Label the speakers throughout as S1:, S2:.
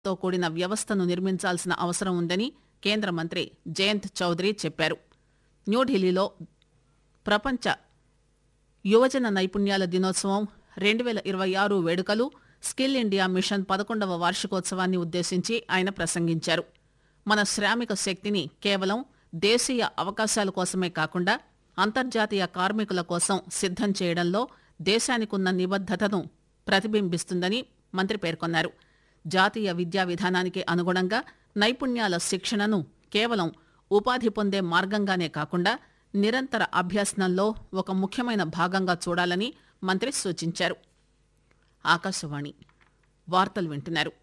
S1: తో కూడిన వ్యవస్థను నిర్మించాల్సిన అవసరం ఉందని కేంద్ర మంత్రి జయంత్ చౌదరి చెప్పారు న్యూఢిల్లీలో ప్రపంచ యువజన నైపుణ్యాల దినోత్సవం రెండు పేల ఇరవై ఆరు వేడుకలు స్కిల్ ఇండియా మిషన్ పదకొండవ వార్షికోత్సవాన్ని ఉద్దేశించి ఆయన ప్రసంగించారు మన శ్రామిక శక్తిని కేవలం దేశీయ అవకాశాల కోసమే కాకుండా అంతర్జాతీయ కార్మికుల కోసం సిద్దం చేయడంలో దేశానికున్న నిబద్దతను ప్రతిబింబిస్తుందని మంత్రి పేర్కొన్నారు జాతీయ విద్యా విధానానికి అనుగుణంగా నైపుణ్యాల శిక్షణను కేవలం ఉపాధి పొందే మార్గంగానే కాకుండా నిరంతర అభ్యసనంలో ఒక ముఖ్యమైన భాగంగా చూడాలని మంత్రి సూచించారు ఆకాశవాణి వార్తలు వింటున్నారు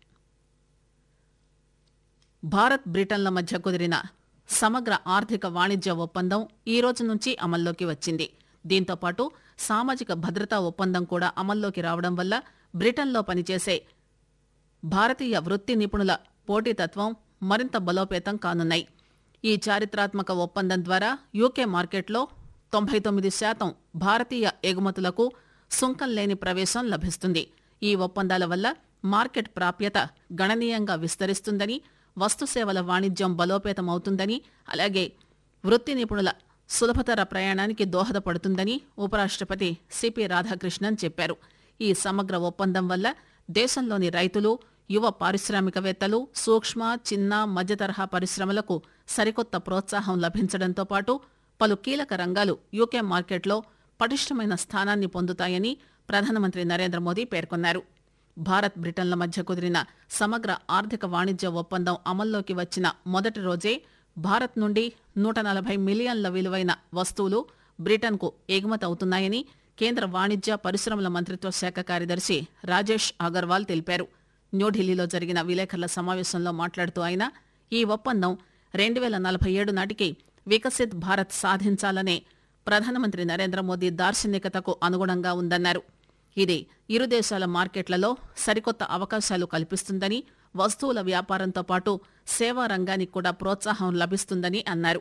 S1: భారత్ బ్రిటన్ల మధ్య కుదిరిన సమగ్ర ఆర్థిక వాణిజ్య ఒప్పందం ఈ రోజు నుంచి అమల్లోకి వచ్చింది దీంతో పాటు సామాజిక భద్రతా ఒప్పందం కూడా అమల్లోకి రావడం వల్ల బ్రిటన్లో పనిచేసే భారతీయ వృత్తి నిపుణుల పోటీతత్వం మరింత బలోపేతం కానున్నాయి ఈ చారిత్రాత్మక ఒప్పందం ద్వారా యూకే మార్కెట్లో తొంభై తొమ్మిది శాతం భారతీయ ఎగుమతులకు సుంకం లేని ప్రవేశం లభిస్తుంది ఈ ఒప్పందాల వల్ల మార్కెట్ ప్రాప్యత గణనీయంగా విస్తరిస్తుందని వస్తుసేవల వాణిజ్యం బలోపేతమవుతుందని అలాగే వృత్తి నిపుణుల సులభతర ప్రయాణానికి దోహదపడుతుందని ఉపరాష్ట్రపతి సిపి రాధాకృష్ణన్ చెప్పారు ఈ సమగ్ర ఒప్పందం వల్ల దేశంలోని రైతులు యువ పారిశ్రామికవేత్తలు సూక్ష్మ చిన్న మధ్యతరహా పరిశ్రమలకు సరికొత్త ప్రోత్సాహం లభించడంతో పాటు పలు కీలక రంగాలు యూకే మార్కెట్లో పటిష్టమైన స్థానాన్ని పొందుతాయని ప్రధానమంత్రి నరేంద్ర మోదీ పేర్కొన్నారు భారత్ బ్రిటన్ల మధ్య కుదిరిన సమగ్ర ఆర్థిక వాణిజ్య ఒప్పందం అమల్లోకి వచ్చిన మొదటి రోజే భారత్ నుండి నూట నలభై మిలియన్ల విలువైన వస్తువులు బ్రిటన్కు ఎగుమతి అవుతున్నాయని కేంద్ర వాణిజ్య పరిశ్రమల మంత్రిత్వ శాఖ కార్యదర్శి రాజేష్ అగర్వాల్ తెలిపారు న్యూఢిల్లీలో జరిగిన విలేకరుల సమావేశంలో మాట్లాడుతూ ఆయన ఈ ఒప్పందం రెండు వేల నలభై ఏడు నాటికి వికసిత్ భారత్ సాధించాలనే ప్రధానమంత్రి నరేంద్ర మోదీ దార్శనికతకు అనుగుణంగా ఉందన్నారు ఇది ఇరు దేశాల మార్కెట్లలో సరికొత్త అవకాశాలు కల్పిస్తుందని వస్తువుల వ్యాపారంతో పాటు సేవా రంగానికి కూడా ప్రోత్సాహం లభిస్తుందని అన్నారు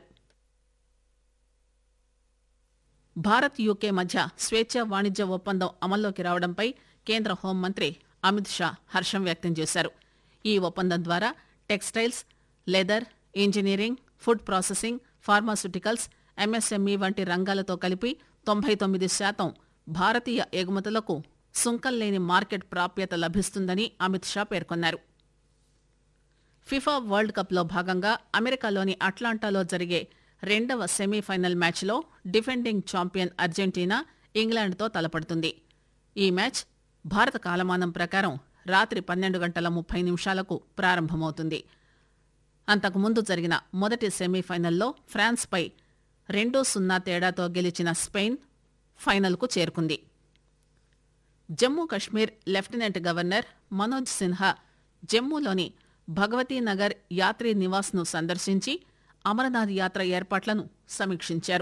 S1: భారత్ యూకే మధ్య స్వేచ్ఛ వాణిజ్య ఒప్పందం అమల్లోకి రావడంపై కేంద్ర హోంమంత్రి అమిత్ షా హర్షం వ్యక్తం చేశారు ఈ ఒప్పందం ద్వారా textiles leather engineering food processing pharmaceuticals MSME వంటి రంగాలతో కలిపి తొంభై తొమ్మిది శాతం భారతీయ ఎగుమతులకు సుంకం లేని మార్కెట్ ప్రాప్యత లభిస్తుందని అమిత్ షా పేర్కొన్నారు ఫిఫా వరల్డ్ కప్లో భాగంగా అమెరికాలోని అట్లాంటాలో జరిగే రెండవ సెమీఫైనల్ మ్యాచ్లో డిఫెండింగ్ ఛాంపియన్ అర్జెంటీనా ఇంగ్లాండ్తో తలపడుతుంది ఈ మ్యాచ్ భారత కాలమానం ప్రకారం రాత్రి పన్నెండు గంటల ముప్పై నిమిషాలకు ప్రారంభమవుతుంది అంతకుముందు జరిగిన మొదటి సెమీఫైనల్లో ఫ్రాన్స్పై రెండు సున్నా తేడాతో గెలిచిన స్పెయిన్ ఫైనల్కు చేరుకుంది జమ్మూ కశ్మీర్ లెఫ్టినెంట్ గవర్నర్ మనోజ్ సిన్హా జమ్మూలోని భగవతీ నగర్ యాత్రి నివాస్ను సందర్శించి అమరనాథ్ యాత్ర ఏర్పాట్లను సమీక్షించారు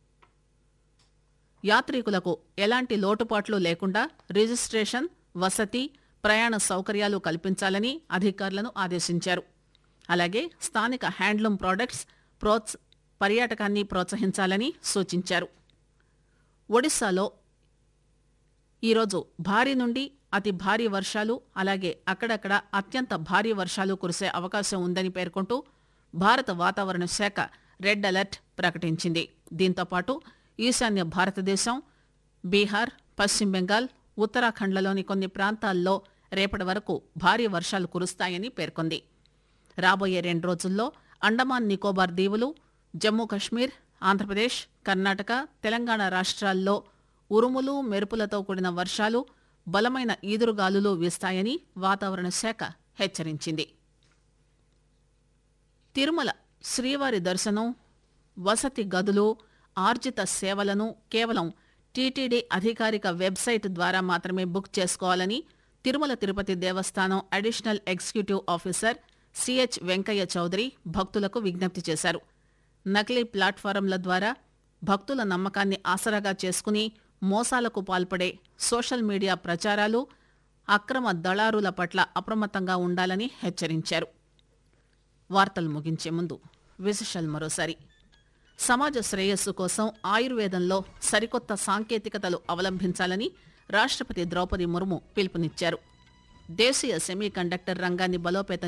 S1: యాత్రికులకు ఎలాంటి లోటుపాట్లు లేకుండా రిజిస్ట్రేషన్ వసతి ప్రయాణ సౌకర్యాలు కల్పించాలని అధికారులను ఆదేశించారు అలాగే స్థానిక హ్యాండ్లూమ్ ప్రోడక్ట్స్ ప్రోత్స పర్యాటకాన్ని ప్రోత్సహించాలని సూచించారు ఒడిశాలో ఈరోజు భారీ నుండి అతి భారీ వర్షాలు అలాగే అక్కడక్కడ అత్యంత భారీ వర్షాలు కురిసే అవకాశం ఉందని పేర్కొంటూ భారత వాతావరణ శాఖ రెడ్ అలర్ట్ ప్రకటించింది దీంతో పాటు ఈశాన్య భారతదేశం బీహార్ పశ్చిమ బెంగాల్ ఉత్తరాఖండ్లలోని కొన్ని ప్రాంతాల్లో రేపటి వరకు భారీ వర్షాలు కురుస్తాయని పేర్కొంది రాబోయే రెండు రోజుల్లో అండమాన్ నికోబార్ దీవులు జమ్మూ కశ్మీర్ ఆంధ్రప్రదేశ్ కర్ణాటక తెలంగాణ రాష్ట్రాల్లో ఉరుములు మెరుపులతో కూడిన వర్షాలు బలమైన ఈదురుగాలులు వీస్తాయని వాతావరణ శాఖ హెచ్చరించింది తిరుమల శ్రీవారి దర్శనం వసతి గదులు ఆర్జిత సేవలను కేవలం టీటీడీ అధికారిక వెబ్సైట్ ద్వారా మాత్రమే బుక్ చేసుకోవాలని Tirumala Tirupati Devasthanam additional executive officer CH Venkaiah Chowdary భక్తులకు విజ్ఞప్తి చేశారు నకిలీ ప్లాట్ఫారంల ద్వారా భక్తుల నమ్మకాన్ని ఆసరాగా చేసుకుని మోసాలకు పాల్పడే సోషల్ మీడియా ప్రచారాలు అక్రమ దళారుల పట్ల అప్రమత్తంగా ఉండాలని హెచ్చరించారు వార్తలు ముగించే ముందు విశేషాలు మరోసారి సమాజ శ్రేయస్సు కోసం ఆయుర్వేదంలో సరికొత్త సాంకేతికతలు అవలంబించాలని రాష్ట్రపతి ద్రౌపది ముర్ము పిలుపునిచ్చారు దేశీయ సెమీ కండక్టర్ రంగాన్ని బలోపేతం